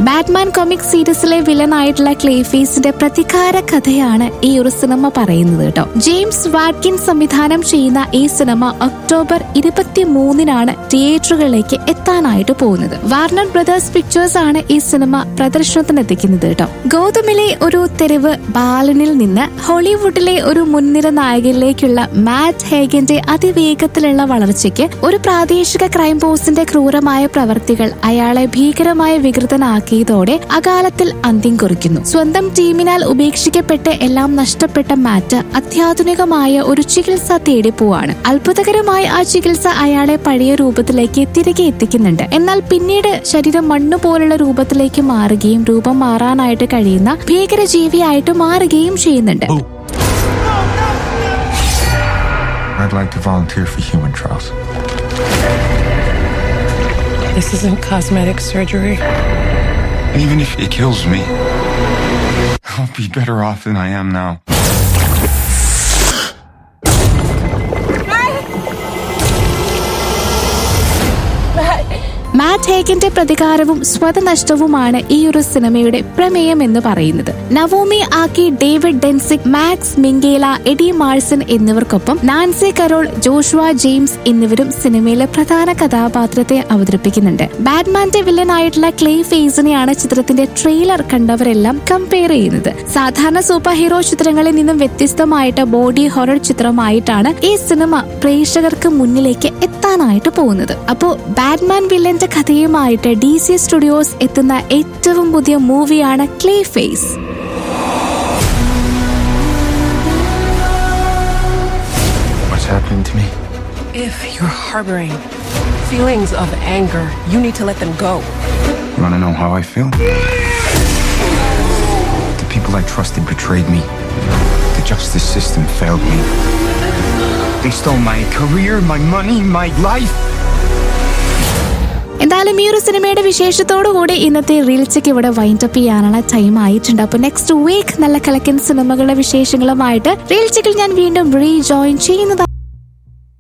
Batman comic സീരീസിലെ villain ആയിട്ടുള്ള ക്ലേഫേസിന്റെ പ്രതികാര കഥയാണ് ഈ ഒരു സിനിമ പറയുന്നത് കേട്ടോ ജെയിംസ് വാറ്റ്കിൻ സംവിധാനം ചെയ്യുന്ന ഈ സിനിമ ഒക്ടോബർ ഇരുപത്തി മൂന്നിനാണ് തിയേറ്ററുകളിലേക്ക് എത്താനായിട്ട് പോകുന്നത് വാർണർ ബ്രദേഴ്സ് പിക്ചേഴ്സ് ആണ് ഈ സിനിമ പ്രദർശനത്തിന് എത്തിക്കുന്നത് കേട്ടോ ഗൗതമിലെ ഒരു തെരുവ് ബാലനിൽ നിന്ന് ഹോളിവുഡിലെ ഒരു മുൻനിര നായകനിലേക്കുള്ള മാറ്റ് ഹേഗന്റെ അതിവേഗത്തിലുള്ള വളർച്ചയ്ക്ക് ഒരു പ്രാദേശിക ക്രൈം ബോസിന്റെ ക്രൂരമായ പ്രവർത്തികൾ അയാളെ ഭീകരമായ വികൃതനാക്കിയതോടെ അകാലത്തിൽ അന്ത്യം കുറിക്കുന്നു സ്വന്തം ടീമിനാൽ ഉപേക്ഷിക്കപ്പെട്ട് എല്ലാം നഷ്ടപ്പെട്ട മാറ്റ് അത്യാധുനികമായ ഒരു ചികിത്സ തേടി പോവാണ് അത്ഭുതകരമായ ആ ചികിത്സ അയാളെ പഴയ രൂപത്തിലേക്ക് തിരികെ എത്തിക്കുന്നുണ്ട് എന്നാൽ പിന്നീട് ശരീരം മണ്ണു പോലുള്ള രൂപത്തിലേക്ക് മാറുകയും രൂപം മാറാനായിട്ട് കഴിയുന്ന ഭീകരജീവിയായിട്ട് മാറുകയും ചെയ്യുന്നുണ്ട് I'd like to volunteer for human trials. This isn't cosmetic surgery. Even if it kills me, I'll be better off than I am now. മാറ്റ് ഹേഗന്റെ പ്രതികാരവും സ്വതനഷ്ടവുമാണ് ഈ ഒരു സിനിമയുടെ പ്രമേയം എന്ന് പറയുന്നത് Naomi Ackie David Dencik Max Minghella Eddie Marsan എന്നിവർക്കൊപ്പം Nancy Carol Joshua James എന്നിവരും സിനിമയിലെ പ്രധാന കഥാപാത്രത്തെ അവതരിപ്പിക്കുന്നുണ്ട് ബാറ്റ്മാന്റെ വില്ലനായിട്ടുള്ള ക്ലേ ഫേസിനെയാണ് ചിത്രത്തിന്റെ ട്രെയിലർ കണ്ടവരെല്ലാം കമ്പയർ ചെയ്യുന്നത് സാധാരണ സൂപ്പർ ഹീറോ ചിത്രങ്ങളിൽ നിന്നും വ്യത്യസ്തമായിട്ട് ബോഡി ഹൊറർ ചിത്രമായിട്ടാണ് ഈ സിനിമ പ്രേക്ഷകർക്ക് മുന്നിലേക്ക് എത്താനായിട്ട് പോകുന്നത് അപ്പോ ബാറ്റ്മാൻ വില്ലന്റെ കഥയുമായിട്ട് ഡി സി സ്റ്റുഡിയോസ് എത്തുന്ന ഏറ്റവും പുതിയ മൂവിയാണ് Clayface What's happening to me? If you're harboring feelings of anger, you need to let them go. You want to know how I feel? The people I trusted betrayed me. The justice system failed me. They stole my career, my money, my life. എന്തായാലും ഈ ഒരു സിനിമയുടെ വിശേഷത്തോടു കൂടി ഇന്നത്തെ റീൽസൊക്കെ ഇവിടെ wind up ചെയ്യാനുള്ള time ആയിട്ടുണ്ട് അപ്പൊ നെക്സ്റ്റ് വീക്ക് നല്ല കലക്കൻ സിനിമകളുടെ വിശേഷങ്ങളുമായിട്ട് റീൽസുകൾ ഞാൻ വീണ്ടും റീജോയിൻ ചെയ്യുന്നതാണ്